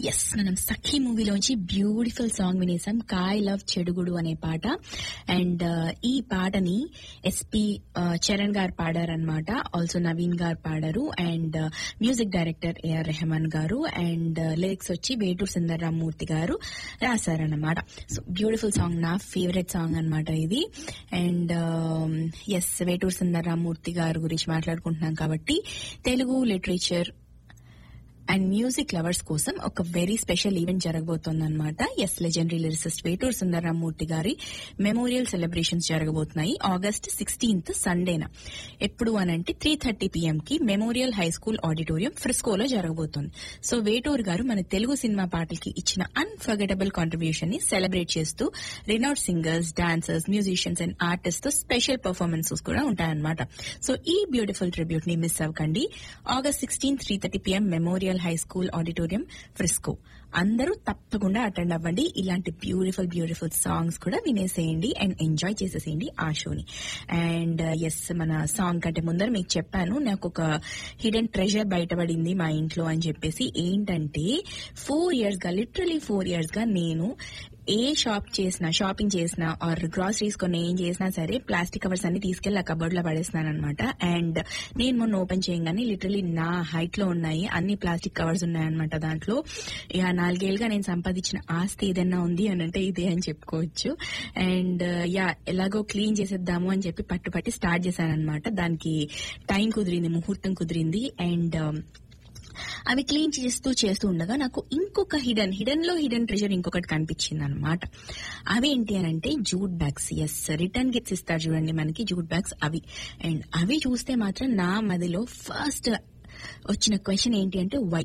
yes మనం సఖీ మూవీలోంచి beautiful song వినేసాం కాయ్ love చెడుగుడు అనే పాట అండ్ ఈ పాటని ఎస్పి చరణ్ గారు పాడారనమాట ఆల్సో నవీన్ గారు పాడారు and music director AR Rahman గారు అండ్ లిరిక్స్ వచ్చి వేటూరు సుందరరామూర్తి గారు రాశారన్నమాట సో బ్యూటిఫుల్ సాంగ్ నా ఫేవరెట్ సాంగ్ అనమాట ఇది అండ్ ఎస్ వేటూరు సుందరరామూర్తి గారు గురించి మాట్లాడుకుంటున్నాం కాబట్టి Telugu literature and music lovers కోసం ఒక వెరీ స్పెషల్ ఈవెంట్ జరగబోతోందన్నమాట yes legendary lyricist Veturi Sundararamamurthy గారి మెమోరియల్ సెలబ్రేషన్స్ జరగబోతున్నాయి ఆగస్ట్ సిక్స్టీన్త్ సండేన ఎప్పుడు అనంటే త్రీ థర్టీ పిఎం కి మెమోరియల్ హై స్కూల్ ఆడిటోరియం ఫ్రిస్కోలో జరగబోతోంది సో వేటూరు గారు మన తెలుగు సినిమా పాటలకి ఇచ్చిన అన్ఫర్గెటబుల్ కాంట్రిబ్యూషన్ ని సెలబ్రేట్ చేస్తూ renowned singers dancers musicians and artist తో స్పెషల్ పర్ఫార్మెన్సెస్ కూడా ఉంటాయన్నమాట సో ఈ బ్యూటిఫుల్ ట్రిబ్యూట్ ని మిస్ అవ్వకండి August sixteen three thirty PM memorial high school auditorium Frisco అందరూ తప్పకుండా అటెండ్ అవ్వండి ఇలాంటి బ్యూటిఫుల్ బ్యూటిఫుల్ సాంగ్స్ కూడా వినేసేయండి అండ్ ఎంజాయ్ చేసేసేయండి ఆ షోని అండ్ ఎస్ మన సాంగ్ కంటే ముందర మీకు చెప్పాను నాకు ఒక హిడెన్ ట్రెజర్ బయటపడింది మా ఇంట్లో అని చెప్పేసి ఏంటంటే ఫోర్ ఇయర్స్ గా లిటరలీ ఫోర్ ఇయర్స్ గా నేను ఏ షాప్ చేసినా షాపింగ్ చేసినా ఆర్ గ్రాసరీస్ కొన్ని ఏం చేసినా సరే ప్లాస్టిక్ కవర్స్ అన్ని తీసుకెళ్లి ఆ కబోర్డ్ లో పడేస్తున్నాను అనమాట అండ్ నేను మొన్న ఓపెన్ చేయగానే లిటరలీ నా హైట్ లో ఉన్నాయి అన్ని ప్లాస్టిక్ కవర్స్ ఉన్నాయన్నమాట దాంట్లో ఇక నాలుగేళ్లుగా నేను సంపాదించిన ఆస్తి ఏదైనా ఉంది అని అంటే ఇదే అని చెప్పుకోవచ్చు అండ్ యా ఎలాగో క్లీన్ చేసేద్దాము అని చెప్పి పట్టు పట్టి స్టార్ట్ చేశాను అనమాట దానికి టైం కుదిరింది ముహూర్తం కుదిరింది అండ్ అవి క్లీన్ చేస్తూ చేస్తూ ఉండగా నాకు ఇంకొక హిడెన్ హిడెన్ లో హిడెన్ ట్రెజర్ ఇంకొకటి కనిపించింది అనమాట అవి ఏంటి అని అంటే jute bags as return gifts ఇస్తారు చూడండి మనకి జూట్ బ్యాగ్స్ అవి అండ్ అవి చూస్తే మాత్రం నా మదిలో ఫస్ట్ వచ్చిన క్వశ్చన్ ఏంటి అంటే వై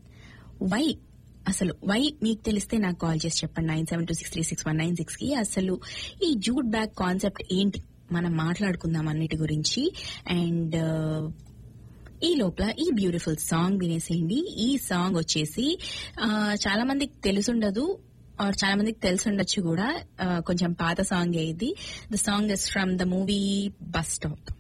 వై అసలు వై మీకు తెలిస్తే నాకు కాల్ చేసి చెప్పండి nine seven two six three six one nine six కి అసలు ఈ జూట్ బ్యాగ్ కాన్సెప్ట్ ఏంటి మనం మాట్లాడుకుందాం అన్నిటి గురించి అండ్ ఈ లోపల ఈ బ్యూటిఫుల్ సాంగ్ వినేసేయండి ఈ సాంగ్ వచ్చేసి చాలా మందికి తెలుసుండదు ఆర్ చాలా మందికి తెలుసుండొచ్చు కూడా కొంచెం పాత సాంగ్ ఇది the song is from the movie bus stop